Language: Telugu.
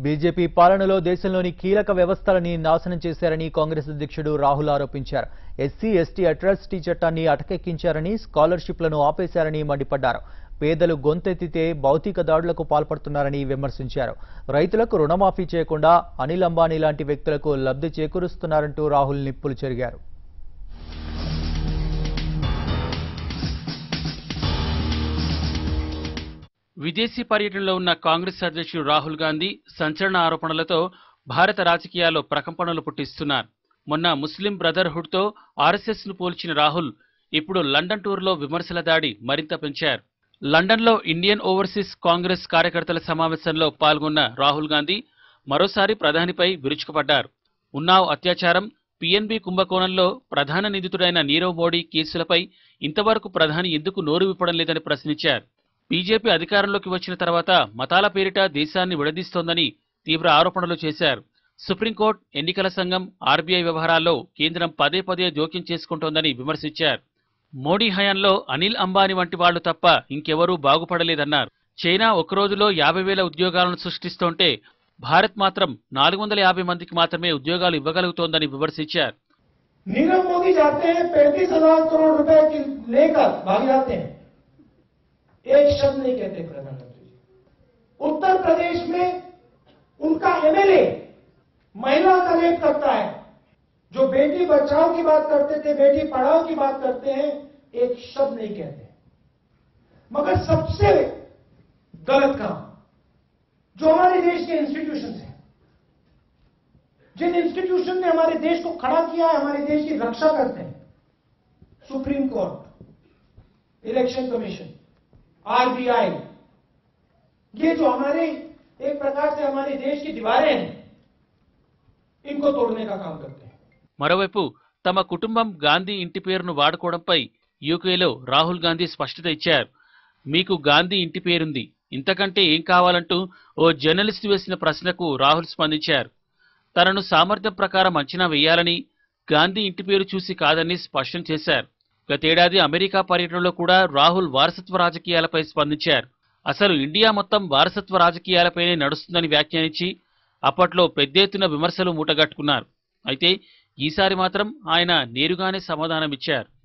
బీజేపీ పాలనలో దేశంలోని కీలక వ్యవస్థలని నాశనం చేశారని కాంగ్రెస్ అధ్యక్షుడు రాహుల్ ఆరోపించారు ఎస్సీ ఎస్టీ అట్రాసిటీ చట్టాన్ని అటకెక్కించారని స్కాలర్షిప్లను ఆపేశారని మండిపడ్డారు పేదలు గొంతెత్తితే భౌతిక దాడులకు పాల్పడుతున్నారని విమర్శించారు రైతులకు రుణమాఫీ చేయకుండా అనిల్ అంబానీ లాంటి వ్యక్తులకు లబ్ధి చేకూరుస్తున్నారంటూ రాహుల్ నిప్పులు చెరిగారు విదేశీ పర్యటనలో ఉన్న కాంగ్రెస్ అధ్యక్షుడు రాహుల్ గాంధీ సంచలన ఆరోపణలతో భారత రాజకీయాల్లో ప్రకంపనలు పుట్టిస్తున్నారు మొన్న ముస్లిం బ్రదర్హుడ్తో ఆర్ఎస్ఎస్ ను పోల్చిన రాహుల్ ఇప్పుడు లండన్ టూర్లో విమర్శల దాడి మరింత పెంచారు లండన్లో ఇండియన్ ఓవర్సీస్ కాంగ్రెస్ కార్యకర్తల సమావేశంలో పాల్గొన్న రాహుల్ గాంధీ మరోసారి ప్రధానిపై విరుచుకుపడ్డారు ఉన్నావ్ అత్యాచారం పిఎన్బి కుంభకోణంలో ప్రధాన నిందితుడైన నీరవ్ మోడీ కేసులపై ఇంతవరకు ప్రధాని ఎందుకు నోరు విప్పడం లేదని ప్రశ్నించారు బీజేపీ అధికారంలోకి వచ్చిన తర్వాత మతాల పేరిట దేశాన్ని విడదీస్తోందని తీవ్ర ఆరోపణలు చేశారు సుప్రీంకోర్టు ఎన్నికల సంఘం ఆర్బీఐ వ్యవహారాల్లో కేంద్రం పదే పదే జోక్యం చేసుకుంటోందని విమర్శించారు మోడీ హయాంలో అనిల్ అంబానీ వంటి వాళ్లు తప్ప ఇంకెవరూ బాగుపడలేదన్నారు చైనా ఒక రోజులో యాభై వేల ఉద్యోగాలను సృష్టిస్తోంటే భారత్ మాత్రం నాలుగు వందల యాభై మందికి మాత్రమే ఉద్యోగాలు ఇవ్వగలుగుతోందని విమర్శించారు नीरव मोदी जाते हैं पैंतीस हजार करोड़ रुपए की लेकर भाग जाते हैं एक शब्द नहीं कहते प्रधानमंत्री जी उत्तर प्रदेश में उनका एमएलए महिला का रेप करता है जो बेटी बचाओ की बात करते थे बेटी पढ़ाओ की बात करते हैं एक शब्द नहीं कहते मगर सबसे गलत काम जो हमारे देश के इंस्टीट्यूशन हैं जिन इंस्टीट्यूशन ने हमारे देश को खड़ा किया है हमारे देश की रक्षा करते हैं supreme court election commission RBI ये जो हमारे एक प्रकार से हमारे देश की दीवारें हैं इनको तोड़ने का काम करते हैं మరోవైపు తమ కుటుంబం గాంధీ ఇంటి పేరును వాడుకోవడంపై యూకేలో రాహుల్ గాంధీ స్పష్టత ఇచ్చారు మీకు గాంధీ ఇంటి పేరుంది ఇంతకంటే ఏం కావాలంటూ ఓ జర్నలిస్ట్ వేసిన ప్రశ్నకు రాహుల్ స్పందించారు తనను సామర్థ్యం ప్రకారం అంచనా వేయాలని గాంధీ ఇంటి పేరు చూసి కాదని స్పష్టం చేశారు గతేడాది అమెరికా పర్యటనలో కూడా రాహుల్ వారసత్వ రాజకీయాలపై స్పందించారు అసలు ఇండియా మొత్తం వారసత్వ రాజకీయాలపైనే నడుస్తుందని వ్యాఖ్యానించి అప్పట్లో పెద్ద ఎత్తున విమర్శలు మూటగట్టుకున్నారు అయితే ఈసారి మాత్రం ఆయన నేరుగానే సమాధానమిచ్చారు